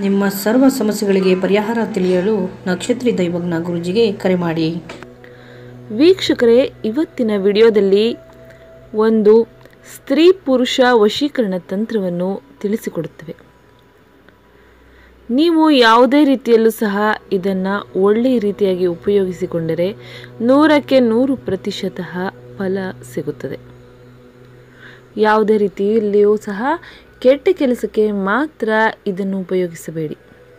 ನಿಮ್ಮ ಸರ್ವ ಸಮಸ್ಯೆಗಳಿಗೆ ಪರಿಹಾರ ತಿಳಿಯಲು ನಕ್ಷತ್ರಿ ದೈವಜ್ಞ ಗುರುಜಿಗೆ ಕರೆ ಮಾಡಿ ವೀಕ್ಷಕರೇ ಇವತ್ತಿನ ವಿಡಿಯೋದಲ್ಲಿ ಒಂದು ಸ್ತ್ರೀ ಪುರುಷ ವಶೀಕರಣ ತಂತ್ರವನ್ನು ತಿಳಿಸಿಕೊಡುತ್ತೇವೆ ನೀವು ಯಾವುದೇ ರೀತಿಯಲ್ಲೂ ಸಹ ಇದನ್ನು ಒಳ್ಳೆಯ ರೀತಿಯಾಗಿ ಉಪಯೋಗಿಸಿಕೊಂಡರೆ ನೂರಕ್ಕೆ ನೂರು ಪ್ರತಿಶತ ಫಲ ಸಿಗುತ್ತದೆ ಯಾವುದೇ ರೀತಿಯಲ್ಲಿಯೂ ಸಹ ಕೆಟ್ಟ ಕೆಲಸಕ್ಕೆ ಮಾತ್ರ ಇದನ್ನು ಉಪಯೋಗಿಸಬೇಡಿ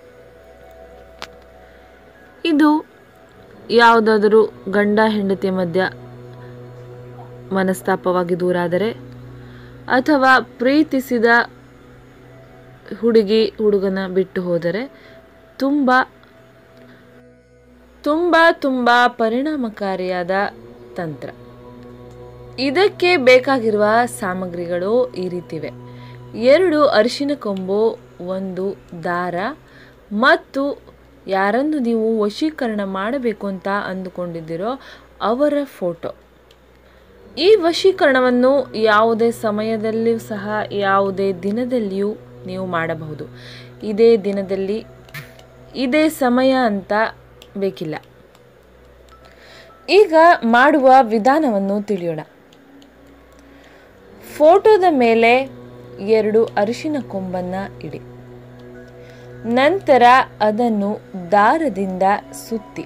ಇದು ಯಾವುದಾದರೂ ಗಂಡ ಹೆಂಡತಿಯ ಮಧ್ಯ ಮನಸ್ತಾಪವಾಗಿ ದೂರಾದರೆ ಅಥವಾ ಪ್ರೀತಿಸಿದ ಹುಡುಗಿ ಹುಡುಗನ ಬಿಟ್ಟು ಹೋದರೆ ತುಂಬ ತುಂಬ ತುಂಬ ಪರಿಣಾಮಕಾರಿಯಾದ ತಂತ್ರ ಇದಕ್ಕೆ ಬೇಕಾಗಿರುವ ಸಾಮಗ್ರಿಗಳು ಈ ರೀತಿವೆ ಎರಡು ಅರಿಶಿನ ಕೊಂಬು ಒಂದು ದಾರ ಮತ್ತು ಯಾರನ್ನು ನೀವು ವಶೀಕರಣ ಮಾಡಬೇಕು ಅಂತ ಅಂದುಕೊಂಡಿದ್ದೀರೋ ಅವರ ಫೋಟೋ ಈ ವಶೀಕರಣವನ್ನು ಯಾವುದೇ ಸಮಯದಲ್ಲಿಯೂ ಸಹ ಯಾವುದೇ ದಿನದಲ್ಲಿಯೂ ನೀವು ಮಾಡಬಹುದು ಇದೇ ದಿನದಲ್ಲಿ ಇದೇ ಸಮಯ ಅಂತ ಬೇಕಿಲ್ಲ ಈಗ ಮಾಡುವ ವಿಧಾನವನ್ನು ತಿಳಿಯೋಣ ಫೋಟೋದ ಮೇಲೆ ಎರಡು ಅರಿಶಿನ ಕೊಂಬನ್ನು ಇಡಿ ನಂತರ ಅದನ್ನು ದಾರದಿಂದ ಸುತ್ತಿ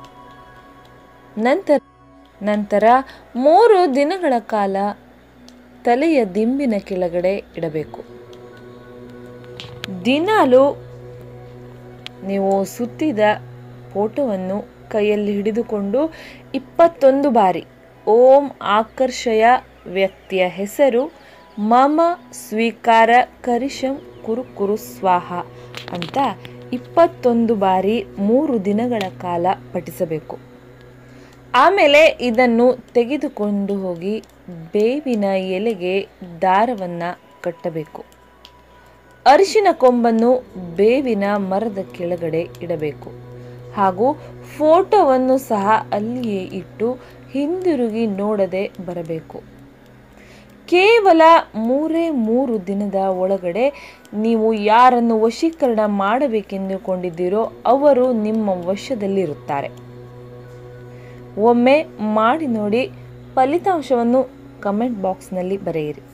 ನಂತರ ನಂತರ ಮೂರು ದಿನಗಳ ಕಾಲ ತಲೆಯ ದಿಂಬಿನ ಕೆಳಗಡೆ ಇಡಬೇಕು ದಿನಾಲು ನೀವು ಸುತ್ತಿದ ಫೋಟೋವನ್ನು ಕೈಯಲ್ಲಿ ಹಿಡಿದುಕೊಂಡು ಇಪ್ಪತ್ತೊಂದು ಬಾರಿ ಓಂ ಆಕರ್ಷಯ ವ್ಯಕ್ತಿಯ ಹೆಸರು ಮಮ ಸ್ವೀಕಾರ ಕರಿಶಂ ಕುರು ಕುರು ಸ್ವಾಹ ಅಂತ ಇಪ್ಪತ್ತೊಂದು ಬಾರಿ ಮೂರು ದಿನಗಳ ಕಾಲ ಪಠಿಸಬೇಕು ಆಮೇಲೆ ಇದನ್ನು ತೆಗೆದುಕೊಂಡು ಹೋಗಿ ಬೇವಿನ ಎಲೆಗೆ ದಾರವನ್ನು ಕಟ್ಟಬೇಕು ಅರಿಶಿನ ಕೊಂಬನ್ನು ಬೇವಿನ ಮರದ ಕೆಳಗಡೆ ಇಡಬೇಕು ಹಾಗೂ ಫೋಟೋವನ್ನು ಸಹ ಅಲ್ಲಿಯೇ ಇಟ್ಟು ಹಿಂದಿರುಗಿ ನೋಡದೆ ಬರಬೇಕು ಕೇವಲ ಮೂರೇ ಮೂರು ದಿನದ ಒಳಗಡೆ ನೀವು ಯಾರನ್ನು ವಶೀಕರಣ ಮಾಡಬೇಕೆಂದುಕೊಂಡಿದ್ದೀರೋ ಅವರು ನಿಮ್ಮ ವಶದಲ್ಲಿರುತ್ತಾರೆ ಒಮ್ಮೆ ಮಾಡಿ ನೋಡಿ ಫಲಿತಾಂಶವನ್ನು ಕಮೆಂಟ್ ಬಾಕ್ಸ್ನಲ್ಲಿ ಬರೆಯಿರಿ